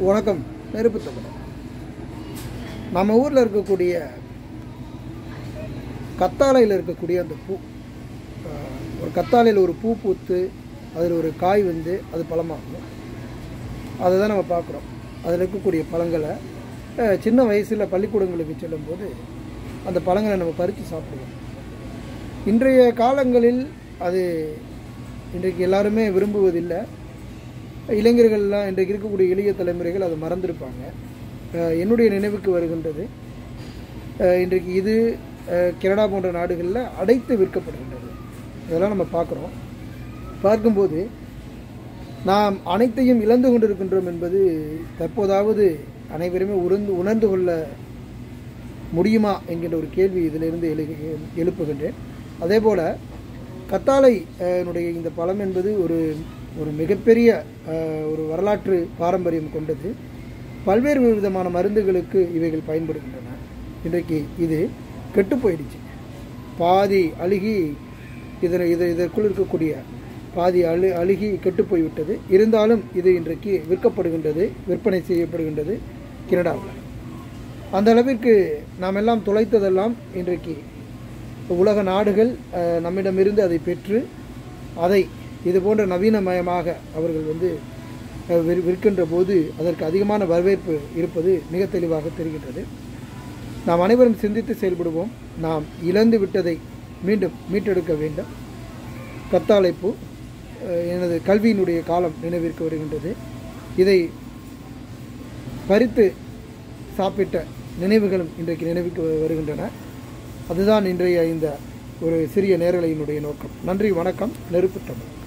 வணக்கம் நெருப்பு தமிழர் நம்ம ஊரில் இருக்கக்கூடிய கத்தாழையில் இருக்கக்கூடிய அந்த பூ அஹ், ஒரு கத்தாழையில் ஒரு பூ பூத்து அதில் ஒரு காய் வந்து அது பழமாகும் அதை தான் நம்ம பார்க்குறோம் அதில் இருக்கக்கூடிய பழங்களை அஹ், சின்ன வயசில் பள்ளிக்கூடங்களுக்கு செல்லும்போது அந்த பழங்களை நம்ம பறித்து சாப்பிடுவோம் இன்றைய காலங்களில் அது இன்றைக்கு எல்லாருமே விரும்புவதில்லை இளைஞர்கள்லாம் இன்றைக்கு இருக்கக்கூடிய இளைய தலைமுறைகள் அதை மறந்திருப்பாங்க அஹ் என்னுடைய நினைவுக்கு வருகின்றது அஹ் இன்றைக்கு இது அஹ் கனடா போன்ற நாடுகளில் அடைத்து விற்கப்படுகின்றது இதெல்லாம் நம்ம பார்க்குறோம் பார்க்கும்போது நாம் அனைத்தையும் இழந்து கொண்டிருக்கின்றோம் என்பது தற்போதாவது அனைவருமே உணர்ந்து உணர்ந்து கொள்ள முடியுமா என்கின்ற ஒரு கேள்வி இதிலிருந்து எழு எழுப்புகின்றேன் அதே போல் கத்தாழை அஹ், னுடைய இந்த பழம் என்பது ஒரு ஒரு மிகப்பெரிய அஹ், ஒரு வரலாற்று பாரம்பரியம் கொண்டது பல்வேறு விதமான மருந்துகளுக்கு இவைகள் பயன்படுகின்றன இன்றைக்கு இது கெட்டு போயிடுச்சு பாதி அழுகி இதனை இது இதற்குள் இருக்கக்கூடிய பாதி அழு அழுகி கெட்டு போய்விட்டது இருந்தாலும் இது இன்றைக்கு விற்கப்படுகின்றது விற்பனை செய்யப்படுகின்றது கனடாவில் அந்த அளவிற்கு நாம் எல்லாம் தொலைத்ததெல்லாம் இன்றைக்கு உலக நாடுகள் அஹ், நம்மிடமிருந்து அதை பெற்று அதை இது போன்ற நவீனமயமாக அவர்கள் வந்து அஹ், விற்- விற்கின்ற போது அதற்கு அதிகமான வரவேற்பு இருப்பது மிக தெளிவாக தெரிகின்றது நாம் அனைவரும் சிந்தித்து செயல்படுவோம் நாம் இழந்து விட்டதை மீண்டும் மீட்டெடுக்க வேண்டும் கத்தாழைப்பூ அஹ், எனது கல்வியினுடைய காலம் நினைவிற்கு வருகின்றது இதை பறித்து சாப்பிட்ட நினைவுகளும் இன்றைக்கு நினைவுக்கு வ- வருகின்றன அதுதான் இன்றைய இந்த ஒரு சிறிய நேரலையினுடைய நோக்கம் நன்றி வணக்கம் நெருப்பு தமிழ்